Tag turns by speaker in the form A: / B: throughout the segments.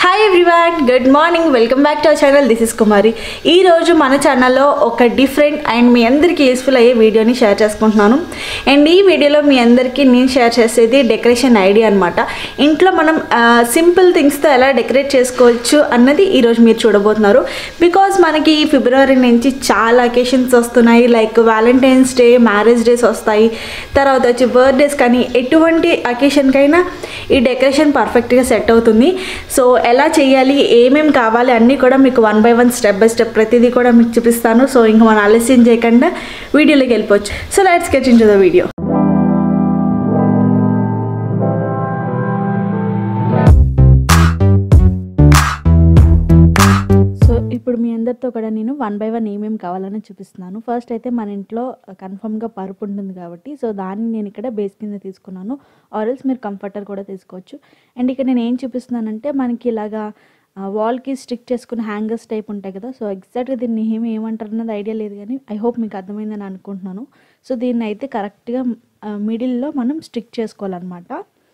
A: Hi everyone good morning welcome back to our channel this is Kumari ఈ రోజు మన ఛానల్లో ఒక డిఫరెంట్ అండ్ మీ అందరికీ యూస్ఫుల్ అయ్యే వీడియోని షేర్ చేసుకుంటున్నాను అండ్ ఈ వీడియోలో మీ అందరికీ నేను షేర్ చేసేది డెకరేషన్ ఐడియా అనమాట ఇంట్లో మనం సింపుల్ థింగ్స్తో ఎలా డెకరేట్ చేసుకోవచ్చు అన్నది ఈరోజు మీరు చూడబోతున్నారు బికాజ్ మనకి ఈ ఫిబ్రవరి నుంచి చాలా అకేషన్స్ వస్తున్నాయి like Valentine's day marriage days వస్తాయి తర్వాత వచ్చి బర్త్డేస్ కానీ ఎటువంటి అకేషన్కైనా ఈ డెకరేషన్ పర్ఫెక్ట్గా సెట్ అవుతుంది సో ఎలా చేయాలి ఏమేమి కావాలి అన్నీ కూడా మీకు one by one step by step ప్రతిదీ కూడా మీకు చూపిస్తాను సో ఇంకా మనం ఆలస్యం చేయకుండా వీడియోలోకి వెళ్ళిపోవచ్చు so let's get into the video so ఇప్పుడు మీ అందరితో కూడా నేను వన్ బై వన్ ఏమేమి కావాలని చూపిస్తున్నాను ఫస్ట్ అయితే మన ఇంట్లో కన్ఫర్మ్గా పరుపు ఉంటుంది కాబట్టి సో దాన్ని నేను ఇక్కడ బేస్ కింద తీసుకున్నాను ఆరల్స్ మీరు కంఫర్టర్ కూడా తీసుకోవచ్చు అండ్ ఇక్కడ నేను ఏం చూపిస్తున్నానంటే మనకి ఇలాగా వాల్కి స్టిక్ చేసుకున్న హ్యాంగర్స్ టైప్ ఉంటాయి కదా సో ఎగ్జాక్ట్గా దీన్ని ఏమి ఏమంటారు అన్నది ఐడియా లేదు కానీ ఐ హోప్ మీకు అర్థమైందని అనుకుంటున్నాను సో దీన్ని అయితే కరెక్ట్గా మిడిల్లో మనం స్టిక్ చేసుకోవాలన్నమాట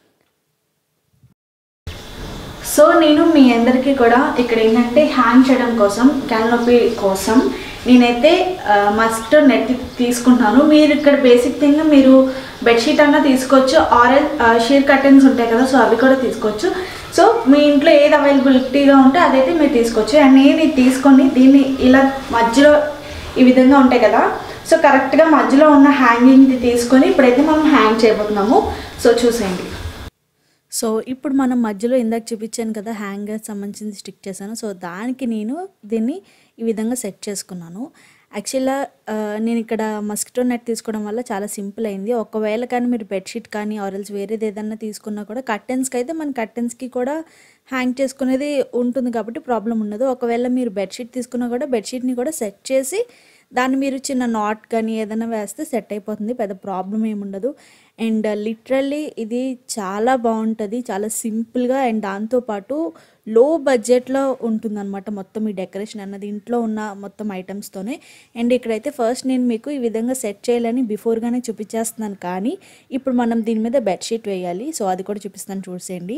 A: సో నేను మీ అందరికీ కూడా ఇక్కడ ఏంటంటే హ్యాంగ్ చేయడం కోసం క్యానోపీ కోసం నేనైతే మస్ట్ నెట్ తీసుకుంటాను మీరు ఇక్కడ బేసిక్ థింగ్ మీరు బెడ్షీట్ అన్నా తీసుకోవచ్చు ఆరెల్ షీర్ కర్టన్స్ ఉంటాయి కదా సో అవి కూడా తీసుకోవచ్చు సో మీ ఇంట్లో ఏది అవైలబిలిటీగా ఉంటే అదైతే మీరు తీసుకోవచ్చు అండ్ నేను ఇది తీసుకొని దీన్ని ఇలా మధ్యలో ఈ విధంగా ఉంటాయి కదా సో కరెక్ట్గా మధ్యలో ఉన్న హ్యాంగింగ్ది తీసుకొని ఇప్పుడైతే మనం హ్యాంగ్ చేయబోతున్నాము సో చూసేయండి సో ఇప్పుడు మనం మధ్యలో ఇందాక చూపించాను కదా హ్యాంగర్ సంబంధించి స్టిక్ చేశాను సో దానికి నేను దీన్ని ఈ విధంగా సెట్ చేసుకున్నాను యాక్చువల్గా నేను ఇక్కడ మస్కిటో నెట్ తీసుకోవడం వల్ల చాలా సింపుల్ అయింది ఒకవేళ కానీ మీరు బెడ్షీట్ కానీ ఆరల్స్ వేరేది ఏదన్నా తీసుకున్నా కూడా కర్టెన్స్కి అయితే మన కర్టెన్స్కి కూడా హ్యాంగ్ చేసుకునేది ఉంటుంది కాబట్టి ప్రాబ్లం ఉండదు ఒకవేళ మీరు బెడ్షీట్ తీసుకున్నా కూడా బెడ్షీట్ని కూడా సెట్ చేసి దాన్ని మీరు చిన్న నాట్ కానీ ఏదైనా వేస్తే సెట్ అయిపోతుంది పెద్ద ప్రాబ్లం ఏముండదు అండ్ లిటరల్లీ ఇది చాలా బాగుంటుంది చాలా సింపుల్గా అండ్ దాంతోపాటు లో బడ్జెట్లో ఉంటుందన్నమాట మొత్తం ఈ డెకరేషన్ అన్నది ఇంట్లో ఉన్న మొత్తం ఐటమ్స్తోనే అండ్ ఇక్కడైతే ఫస్ట్ నేను మీకు ఈ విధంగా సెట్ చేయాలని బిఫోర్గానే చూపించేస్తున్నాను కానీ ఇప్పుడు మనం దీని మీద బెడ్షీట్ వేయాలి సో అది కూడా చూపిస్తాను చూసేయండి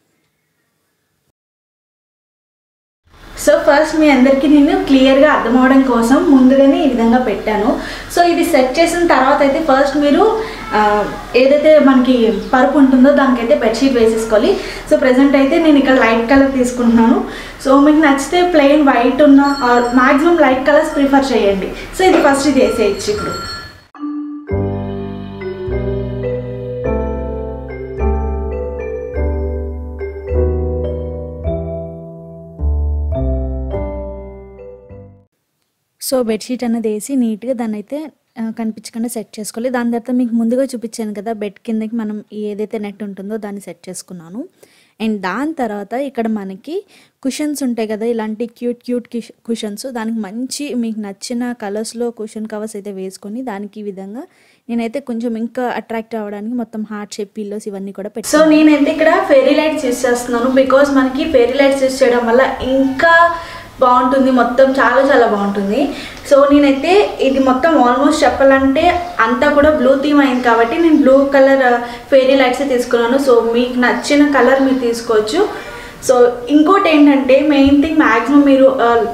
A: సో ఫస్ట్ మీ అందరికీ నేను క్లియర్గా అర్థం అవడం కోసం ముందుగానే ఈ విధంగా పెట్టాను సో ఇది సెట్ చేసిన తర్వాత అయితే ఫస్ట్ మీరు ఏదైతే మనకి పరుపు ఉంటుందో దానికైతే బెడ్షీట్ వేసేసుకోవాలి సో ప్రజెంట్ అయితే నేను ఇక్కడ లైట్ కలర్ తీసుకుంటున్నాను సో మీకు నచ్చితే ప్లెయిన్ వైట్ ఉన్న మ్యాక్సిమం లైట్ కలర్స్ ప్రిఫర్ చేయండి సో ఇది ఫస్ట్ ఇది వేసేయచ్చు ఇప్పుడు సో బెడ్షీట్ అనేది వేసి నీట్గా దాన్ని అయితే కనిపించకుండా సెట్ చేసుకోవాలి దాని తర్వాత మీకు ముందుగా చూపించాను కదా బెడ్ కిందకి మనం ఏదైతే నెట్ ఉంటుందో దాన్ని సెట్ చేసుకున్నాను అండ్ దాని తర్వాత ఇక్కడ మనకి కుషన్స్ ఉంటాయి కదా ఇలాంటి క్యూట్ క్యూట్ కుషన్స్ దానికి మంచి మీకు నచ్చిన కలర్స్లో కుషన్ కవర్స్ అయితే వేసుకొని దానికి ఈ విధంగా నేనైతే కొంచెం ఇంకా అట్రాక్ట్ అవ్వడానికి మొత్తం హార్ట్ షేప్ పిల్లోస్ ఇవన్నీ కూడా పెట్టి సో నేనైతే ఇక్కడ ఫెరీ లైట్స్ యూస్ చేస్తున్నాను బికాస్ మనకి ఫెరీ లైట్స్ యూస్ చేయడం వల్ల ఇంకా బాగుంటుంది మొత్తం చాలా చాలా బాగుంటుంది సో నేనైతే ఇది మొత్తం ఆల్మోస్ట్ చెప్పాలంటే అంతా కూడా బ్లూ థీమ్ అయింది కాబట్టి నేను బ్లూ కలర్ ఫెయిరీ లైట్స్ తీసుకున్నాను సో మీకు నచ్చిన కలర్ మీరు తీసుకోవచ్చు సో ఇంకోటి ఏంటంటే మెయిన్ థింగ్ మ్యాక్సిమం మీరు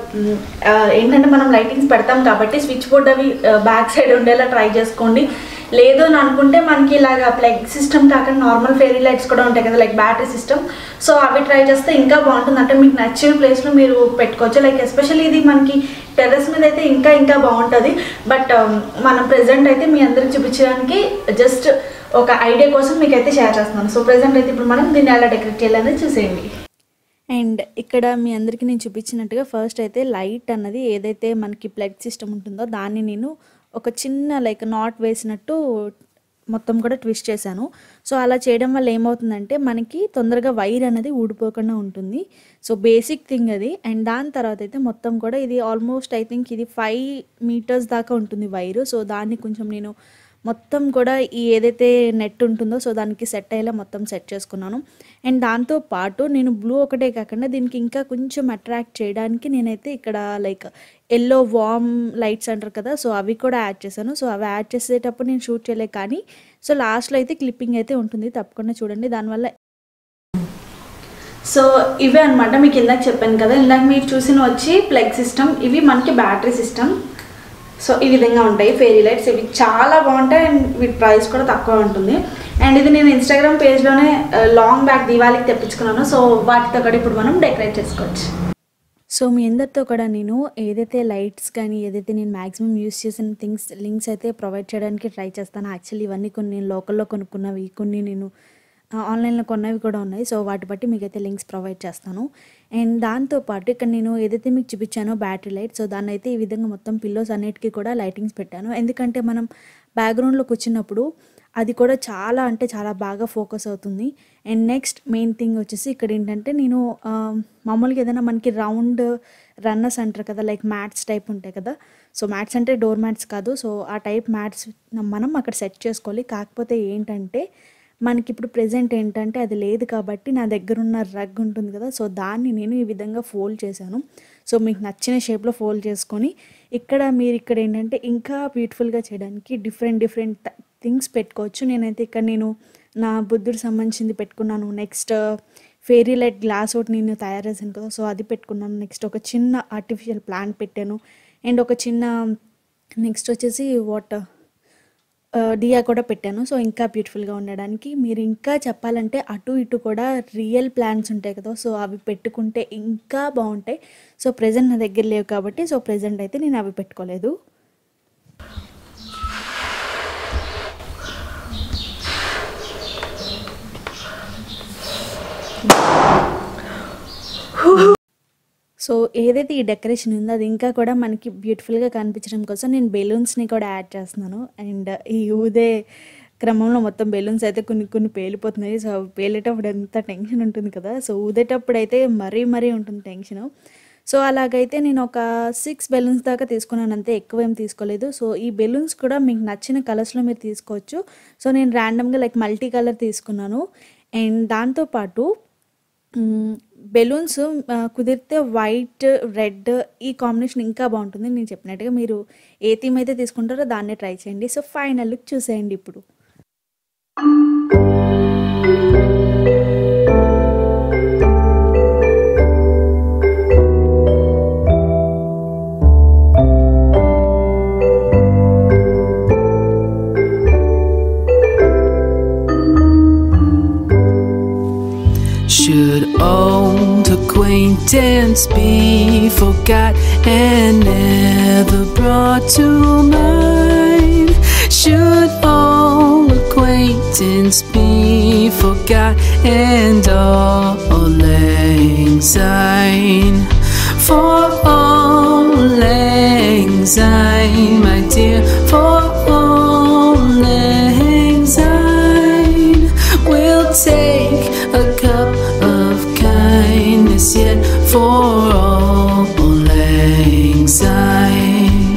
A: ఏంటంటే మనం లైటింగ్స్ పెడతాం కాబట్టి స్విచ్ బోర్డ్ అవి బ్యాక్ సైడ్ ఉండేలా ట్రై చేసుకోండి లేదు అని అనుకుంటే మనకి ఇలాగ ప్లగ్ సిస్టమ్ కాకుండా నార్మల్ ఫెయిరీ లైట్స్ కూడా ఉంటాయి కదా లైక్ బ్యాటరీ సిస్టమ్ సో అవి ట్రై చేస్తే ఇంకా బాగుంటుంది అంటే మీకు నచ్చిన ప్లేస్లో మీరు పెట్టుకోవచ్చు లైక్ ఎస్పెషల్లీ ఇది మనకి టెర్రస్ మీద అయితే ఇంకా ఇంకా బాగుంటుంది బట్ మనం ప్రెసెంట్ అయితే మీ అందరికి చూపించడానికి జస్ట్ ఒక ఐడియా కోసం మీకు అయితే షేర్ చేస్తున్నాను సో ప్రెసెంట్ అయితే ఇప్పుడు మనం దీన్ని ఎలా డెకరేట్ చేయాలనేది చూసేయండి అండ్ ఇక్కడ మీ అందరికీ నేను చూపించినట్టుగా ఫస్ట్ అయితే లైట్ అన్నది ఏదైతే మనకి ప్లగ్ సిస్టమ్ ఉంటుందో దాన్ని నేను ఒక చిన్న లైక్ నాట్ వేసినట్టు మొత్తం కూడా ట్విస్ట్ చేశాను సో అలా చేయడం వల్ల ఏమవుతుందంటే మనకి తొందరగా వైర్ అనేది ఊడిపోకుండా ఉంటుంది సో బేసిక్ థింగ్ అది అండ్ దాని తర్వాత అయితే మొత్తం కూడా ఇది ఆల్మోస్ట్ ఐ థింక్ ఇది ఫైవ్ మీటర్స్ దాకా ఉంటుంది వైరు సో దాన్ని కొంచెం నేను మొత్తం కూడా ఈ ఏదైతే నెట్ ఉంటుందో సో దానికి సెట్ అయ్యేలా మొత్తం సెట్ చేసుకున్నాను అండ్ దాంతో పాటు నేను బ్లూ ఒకటే కాకుండా దీనికి ఇంకా కొంచెం అట్రాక్ట్ చేయడానికి నేనైతే ఇక్కడ లైక్ ఎల్లో వామ్ లైట్స్ అంటారు కదా సో అవి కూడా యాడ్ చేశాను సో అవి యాడ్ చేసేటప్పుడు నేను షూట్ చేయలే కానీ సో లాస్ట్లో అయితే క్లిప్పింగ్ అయితే ఉంటుంది తప్పకుండా చూడండి దానివల్ల సో ఇవే అనమాట మీకు ఇందాక చెప్పాను కదా ఇందాక మీరు చూసిన వచ్చి ప్లగ్ సిస్టమ్ ఇవి మనకి బ్యాటరీ సిస్టమ్ సో ఈ విధంగా ఉంటాయి ఫెయిరీ లైట్స్ ఇవి చాలా బాగుంటాయి అండ్ వీటి ప్రైస్ కూడా తక్కువ ఉంటుంది అండ్ ఇది నేను ఇన్స్టాగ్రామ్ పేజ్లోనే లాంగ్ బ్యాక్ దీవాళికి తెప్పించుకున్నాను సో వాటితో కూడా ఇప్పుడు మనం డెకరేట్ చేసుకోవచ్చు సో మీ అందరితో కూడా నేను ఏదైతే లైట్స్ కానీ ఏదైతే నేను మ్యాక్సిమం యూస్ చేసిన థింగ్స్ లింక్స్ అయితే ప్రొవైడ్ చేయడానికి ట్రై చేస్తాను యాక్చువల్లీ ఇవన్నీ కొన్ని నేను లోకల్లో కొనుక్కున్నవి కొన్ని నేను ఆన్లైన్లో కొన్నవి కూడా ఉన్నాయి సో వాటి బట్టి మీకైతే లింక్స్ ప్రొవైడ్ చేస్తాను అండ్ దాంతోపాటు ఇక్కడ నేను ఏదైతే మీకు చూపించానో బ్యాటరీ లైట్ సో దాన్ని అయితే ఈ విధంగా మొత్తం పిల్లోస్ అన్నిటికీ కూడా లైటింగ్స్ పెట్టాను ఎందుకంటే మనం బ్యాక్గ్రౌండ్లో కూర్చున్నప్పుడు అది కూడా చాలా అంటే చాలా బాగా ఫోకస్ అవుతుంది అండ్ నెక్స్ట్ మెయిన్ థింగ్ వచ్చేసి ఇక్కడ ఏంటంటే నేను ఆ, మామూలుగా ఏదైనా మనకి రౌండ్ రన్నర్స్ అంటారు కదా లైక్ మ్యాట్స్ టైప్ ఉంటాయి కదా సో మ్యాట్స్ అంటే డోర్ మ్యాట్స్ కాదు సో ఆ టైప్ మ్యాట్స్ మనం అక్కడ సెట్ చేసుకోవాలి కాకపోతే ఏంటంటే మనకి ఇప్పుడు ప్రెజెంట్ ఏంటంటే అది లేదు కాబట్టి నా దగ్గర ఉన్న రగ్ ఉంటుంది కదా సో దాన్ని నేను ఈ విధంగా ఫోల్డ్ చేశాను సో మీకు నచ్చిన షేప్లో ఫోల్డ్ చేసుకొని ఇక్కడ మీరు ఇక్కడ ఏంటంటే ఇంకా బ్యూటిఫుల్గా చేయడానికి డిఫరెంట్ డిఫరెంట్ థింగ్స్ పెట్టుకోవచ్చు నేనైతే ఇక్కడ నేను నా బుద్ధుడు సంబంధించింది పెట్టుకున్నాను నెక్స్ట్ ఫేరీ లైట్ గ్లాస్ ఒకటి నేను తయారు చేశాను కదా సో అది పెట్టుకున్నాను నెక్స్ట్ ఒక చిన్న ఆర్టిఫిషియల్ ప్లాంట్ పెట్టాను అండ్ ఒక చిన్న నెక్స్ట్ వచ్చేసి వాటర్ డియా కూడా పెట్టాను సో ఇంకా బ్యూటిఫుల్గా ఉండడానికి మీరు ఇంకా చెప్పాలంటే అటు ఇటు కూడా రియల్ ప్లాంట్స్ ఉంటాయి కదా సో అవి పెట్టుకుంటే ఇంకా బాగుంటాయి సో ప్రజెంట్ నా దగ్గర లేవు కాబట్టి సో ప్రజెంట్ అయితే నేను అవి పెట్టుకోలేదు సో ఏదైతే ఈ డెకరేషన్ ఉందో అది ఇంకా కూడా మనకి బ్యూటిఫుల్గా కనిపించడం కోసం నేను బెలూన్స్ని కూడా యాడ్ చేస్తున్నాను అండ్ ఈ ఊదే క్రమంలో మొత్తం బెలూన్స్ అయితే కొన్ని కొన్ని పేలిపోతున్నాయి సో అవి పేలేటప్పుడు ఎంత టెన్షన్ ఉంటుంది కదా సో ఊదేటప్పుడు అయితే మరీ మరీ ఉంటుంది టెన్షన్ సో అలాగైతే నేను ఒక సిక్స్ బెలూన్స్ దాకా తీసుకున్నాను అంతే ఎక్కువ ఏం తీసుకోలేదు సో ఈ బెలూన్స్ కూడా మీకు నచ్చిన కలర్స్లో మీరు తీసుకోవచ్చు సో నేను ర్యాండమ్గా లైక్ మల్టీ కలర్ తీసుకున్నాను అండ్ దాంతోపాటు బెలూన్స్ కుదిరితే వైట్ రెడ్ ఈ కాంబినేషన్ ఇంకా బాగుంటుంది నేను చెప్పినట్టుగా మీరు ఏ థీమ్ అయితే తీసుకుంటారో దాన్నే ట్రై చేయండి సో ఫైనల్ లుక్ చూసేయండి ఇప్పుడు
B: Should old acquaintance be forgot and never brought to mind? Should old acquaintance be forgot and all lang syne? For all lang syne, my dear, for all lang syne, we'll take a cup of kindness yet for all lang syne.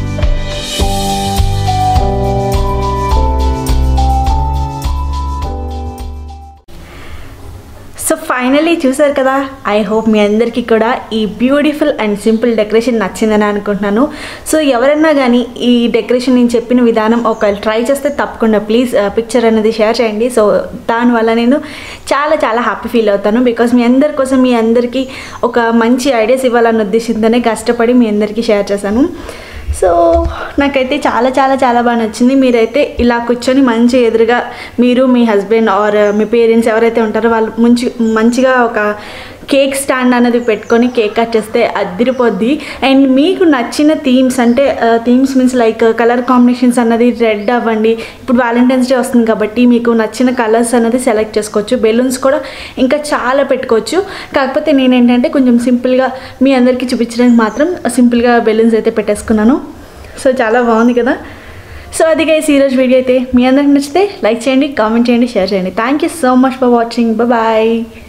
A: So finally చూసారు కదా I hope మీ అందరికీ కూడా ఈ beautiful and simple decoration నచ్చిందని అనుకుంటున్నాను so ఎవరైనా కానీ ఈ డెకరేషన్ నేను చెప్పిన విధానం ఒకవేళ ట్రై చేస్తే తప్పకుండా ప్లీజ్ పిక్చర్ అనేది షేర్ చేయండి సో దానివల్ల నేను చాలా చాలా హ్యాపీ ఫీల్ అవుతాను బికాస్ మీ అందరి కోసం మీ అందరికీ ఒక మంచి ఐడియాస్ ఇవ్వాలన్న ఉద్దేశంతోనే కష్టపడి మీ అందరికీ షేర్ చేశాను సో నాకైతే చాలా చాలా చాలా బాగా నచ్చింది మీరైతే ఇలా కూర్చొని మంచి ఎదురుగా మీరు మీ హస్బెండ్ ఆర్ మీ పేరెంట్స్ ఎవరైతే ఉంటారో వాళ్ళు మంచి మంచిగా ఒక కేక్ స్టాండ్ అనేది పెట్టుకొని కేక్ కట్ చేస్తే అదిరిపోద్ది అండ్ మీకు నచ్చిన థీమ్స్ అంటే themes means like colour combinations అన్నది రెడ్ అవ్వండి ఇప్పుడు వ్యాలంటైన్స్ డే వస్తుంది కాబట్టి మీకు నచ్చిన కలర్స్ అనేది సెలెక్ట్ చేసుకోవచ్చు బెలూన్స్ కూడా ఇంకా చాలా పెట్టుకోవచ్చు కాకపోతే నేనేంటంటే కొంచెం సింపుల్గా మీ అందరికీ చూపించడానికి మాత్రం సింపుల్గా బెలూన్స్ అయితే పెట్టేసుకున్నాను సో చాలా బాగుంది కదా సో అది గైస్ ఈరోజు వీడియో అయితే మీ అందరికి నచ్చితే లైక్ చేయండి కామెంట్ చేయండి షేర్ చేయండి thank you so much for watching bye